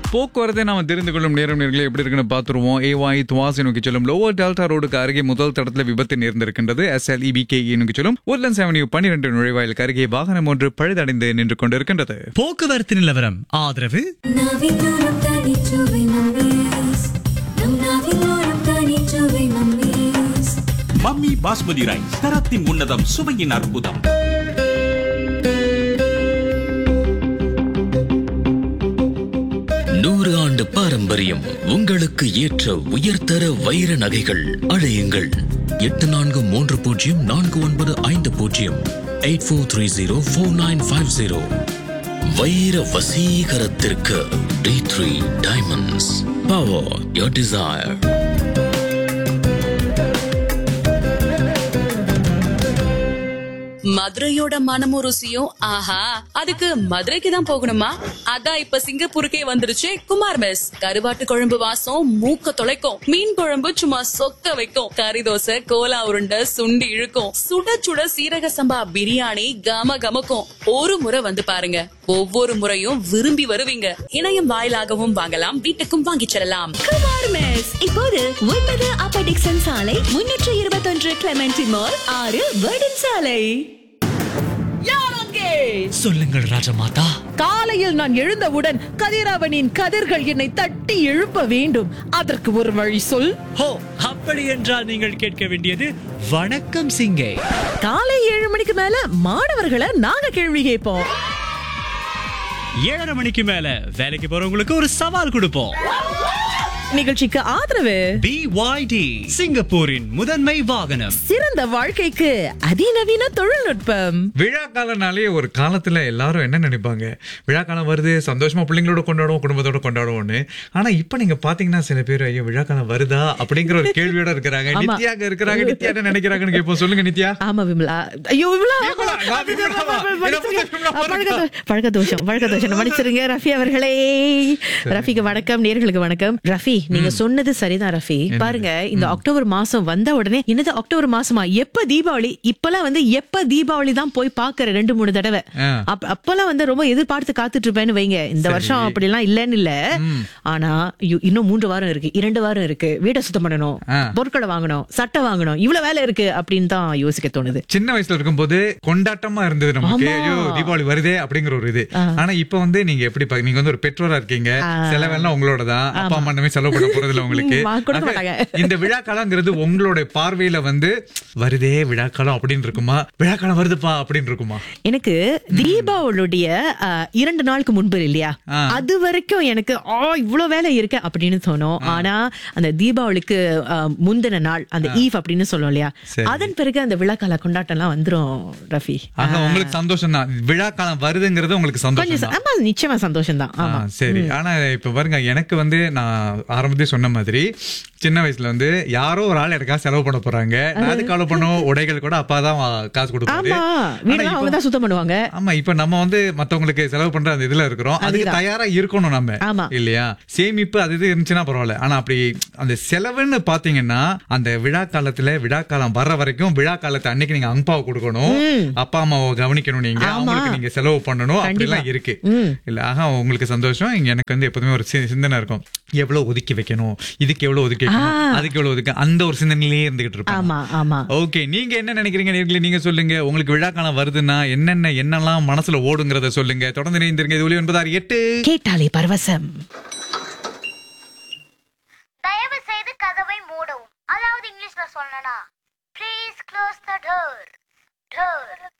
போக்குவரத்தை நாம தெரிந்து கொள்ளும் நேரம் நேரங்களே எப்படி இருக்குன்னு பார்த்துருவோம் ஏவாய் துவாசி நோக்கி செல்லும் லோவர் டெல்டா ரோடுக்கு அருகே முதல் தடத்துல விபத்து நேர்ந்திருக்கின்றது எஸ்எல்இ கே நோக்கி செல்லும் உட்லண்ட்ஸ் அவென்யூ பன்னிரண்டு நுழைவாயிலுக்கு அருகே வாகனம் ஒன்று பழுதடைந்து நின்று கொண்டிருக்கின்றது போக்குவரத்து நிலவரம் ஆதரவு நாவிலோரம் தனிச்சுவை மம்மீஸ் நம் நாவிலோரம் தனிச்சுவை மம்மீஸ் மம்மி பாஸ்மதி ரைஸ் தரத்தின் உன்னதம் சுவையின் அற்புதம் நூறு ஆண்டு பாரம்பரியம் உங்களுக்கு ஏற்ற உயர்தர வைர நகைகள் அழையுங்கள் எட்டு நான்கு மூன்று பூஜ்ஜியம் நான்கு ஒன்பது ஐந்து பூஜ்ஜியம் eight four three zero four nine five zero வைர வசீகரத்திற்கு T three diamonds power your desire மதுரையோட மனமும் ருசியும் ஆஹா அதுக்கு மதுரைக்கு தான் போகணுமா அதான் இப்ப சிங்கப்பூருக்கே வந்துருச்சு குமார் மெஸ் கருவாட்டு குழம்பு வாசம் மூக்க தொலைக்கும் மீன் குழம்பு சும்மா சொக்க வைக்கும் கறி தோசை கோலா உருண்டை சுண்டி இழுக்கும் சுட சுட சீரக சம்பா பிரியாணி கம கமக்கும் ஒரு முறை வந்து பாருங்க ஒவ்வொரு முறையும் விரும்பி வருவீங்க இணையம் வாயிலாகவும் வாங்கலாம் வீட்டுக்கும் வாங்கிச் செல்லலாம் குமார் மெஸ் இப்போது ஒன்பது அப்ப டிக்சன் சாலை முன்னூற்று இருபத்தொன்று கிளமெண்டி மால் ஆறு வேர்டன் சாலை சொல்லுங்கள் ராஜமாதா காலையில் நான் எழுந்தவுடன் கதிரவனின் கதிர்கள் என்னை தட்டி எழுப்ப வேண்டும் அதற்கு ஒரு வழி சொல் ஹோ அப்படி என்றால் நீங்கள் கேட்க வேண்டியது வணக்கம் சிங்கை காலை ஏழு மணிக்கு மேல மாணவர்களை நாங்க கேள்வி கேட்போம் ஏழரை மணிக்கு மேல வேலைக்கு போறவங்களுக்கு ஒரு சவால் கொடுப்போம் நிகழ்ச்சிக்கு ஆதரவு பிஒய்டி சிங்கப்பூரின் முதன்மை வாகனம் சிறந்த வாழ்க்கைக்கு அதிநவீன தொழில்நுட்பம் விழா காலனாலே ஒரு காலத்துல எல்லாரும் என்ன நினைப்பாங்க விழா காலம் வருது சந்தோஷமா பிள்ளைங்களோட கொண்டாடுவோம் குடும்பத்தோட கொண்டாடுவோம்னு ஆனா இப்ப நீங்க பாத்தீங்கன்னா சில பேர் ஐயோ விழா காலம் வருதா அப்படிங்கிற ஒரு கேள்வியோட இருக்கிறாங்க ஆமா. நித்யாங்க இருக்கிறாங்க நித்யா என்ன நினைக்கிறாங்கன்னு கேட்போம் சொல்லுங்க நித்யா ஆமா விமலா ஐயோ விமலா விமலா, நான் விமலாவா? என்ன புதுசு விமலா பழக்க தோ- பழக்க தோஷம் பழக்க தோஷம் மன்னிச்சிருங்க ரஃபி அவர்களே ரஃபிக்கு வணக்கம் நேர்களுக்கு வணக்கம் ரஃபி நீங்க சொன்னது சரிதான் ரஃபி பாருங்க இந்த அக்டோபர் மாசம் வந்த உடனே என்னது அக்டோபர் மாசமா எப்ப தீபாவளி இப்பெல்லாம் வந்து எப்ப தீபாவளி தான் போய் பாக்குற ரெண்டு மூணு தடவை ஆ. அப்ப- அப்பெல்லாம் வந்து ரொம்ப எதிர்பார்த்து காத்துட்டு இருப்பேன்னு வைங்க இந்த வருஷம் அப்படிலாம் இல்லன்னு இல்ல ஆனா ஐயோ, இன்னும் மூன்று வாரம் இருக்கு இரண்டு வாரம் இருக்கு வீட்டை சுத்தம் பண்ணணும் ஆ. பொருட்களை வாங்கணும் சட்டை வாங்கணும் இவ்வளவு வேலை இருக்கு அப்படின்னு தான் யோசிக்க தோணுது சின்ன வயசுல இருக்கும்போது கொண்டாட்டமா இருந்தது நமக்கு ஆமா. ஐயோ தீபாவளி வருதே அப்படிங்கிற ஒரு இது ஆனா இப்ப வந்து நீங்க எப்படி பா- நீங்க வந்து ஒரு பெற்றோரா இருக்கீங்க செலவெல்லாம் உங்களோட தான் அப்பா அம்மா இனிமே செலவு பண்ண போறது இல்ல உங்களுக்கு மா, கொடுக்க ஆக, மாட்டாங்க. இந்த விழா காலங்கிறது உங்களோட பார்வையில வந்து வருதே விழா காலம் அப்படின்னு இருக்குமா விழா காலம் வருதுப்பா அப்படின்னு இருக்குமா எனக்கு தீபாவளியுடைய அஹ், இரண்டு நாளுக்கு முன்பு இல்லையா ஆ. அது வரைக்கும் எனக்கு ஆ இவ்வளவு வேலை இருக்கு அப்படின்னு தோணும் ஆனா அந்த தீபாவளிக்கு அஹ், முந்தின நாள் அந்த ஈவ் அப்படின்னு சொல்லுவோம் இல்லையா சரி. அதன் பிறகு அந்த விழாக்கால கொண்டாட்டம் எல்லாம் வந்துரும் ரஃபி ஆக உங்களுக்கு சந்தோஷம் தான் விழா காலம் வருதுங்கிறது உங்களுக்கு கொஞ்சம் சந்தோஷம் ச- தான் ஆமா நிச்சயமா சந்தோஷம் தான் ஆமா ஆ, சரி ஆனா இப்ப பாருங்க எனக்கு வந்து நான் ஆரம்பத்தே சொன்ன மாதிரி சின்ன வயசுல வந்து யாரோ ஒரு ஆள் எனக்காக செலவு பண்ண போறாங்க நான் அதுக்கு செலவு பண்ணும் உடைகள் கூட அப்பா தான் காசு கொடுப்பாரு ஆமா ஆனா வீடு இப்ப- அவங்க தான் சுத்தம் பண்ணுவாங்க ஆமா இப்ப நம்ம வந்து மத்தவங்களுக்கு செலவு பண்ற அந்த இதுல இருக்கிறோம் அதுக்கு அதுதான். தயாரா இருக்கணும் நம்ம ஆமா. இல்லையா சேமிப்பு அது இது இருந்துச்சுன்னா பரவாயில்ல ஆனா அப்படி அந்த செலவுன்னு பாத்தீங்கன்னா அந்த விழா காலத்துல விழா காலம் வர்ற வரைக்கும் விழா காலத்தை அன்னைக்கு நீங்க அங்பாவை கொடுக்கணும் அப்பா அம்மாவை கவனிக்கணும் நீங்க ஆமா. அவங்களுக்கு நீங்க செலவு பண்ணணும் அப்படிலாம் கண்டிப்பா. இருக்கு ம். இல்ல ஆக உங்களுக்கு சந்தோஷம் இங்க எனக்கு வந்து எப்போதுமே ஒரு சி- சிந்தனை இருக்கும் எவ்வளவு ஒதுக்கி வைக்கணும் இதுக்கு எவ்வளவு ஒதுக்கி வைக்கணும் ஆ. அதுக்கு எவ்வளவு ஒதுக்க அந்த ஒரு சிந்தனையிலேயே இருந்துகிட்டு இருப்பேன் ஆமா ஆமா ஓகே நீங்க என்ன நினைக்கிறீங்க நேர்களே நீங்க சொல்லுங்க உங்களுக்கு விழா காலம் வருதுன்னா என்னென்ன என்னெல்லாம் மனசுல ஓடுங்கிறத சொல்லுங்க தொடர்ந்து இணைந்திருங்க இது ஒளி ஒன்பதாறு எட்டு கேட்டாலே பரவசம் தயவு செய்து கதவை மூடவும் அதாவது இங்கிலீஷ்ல சொல்லணும்னா please close the door door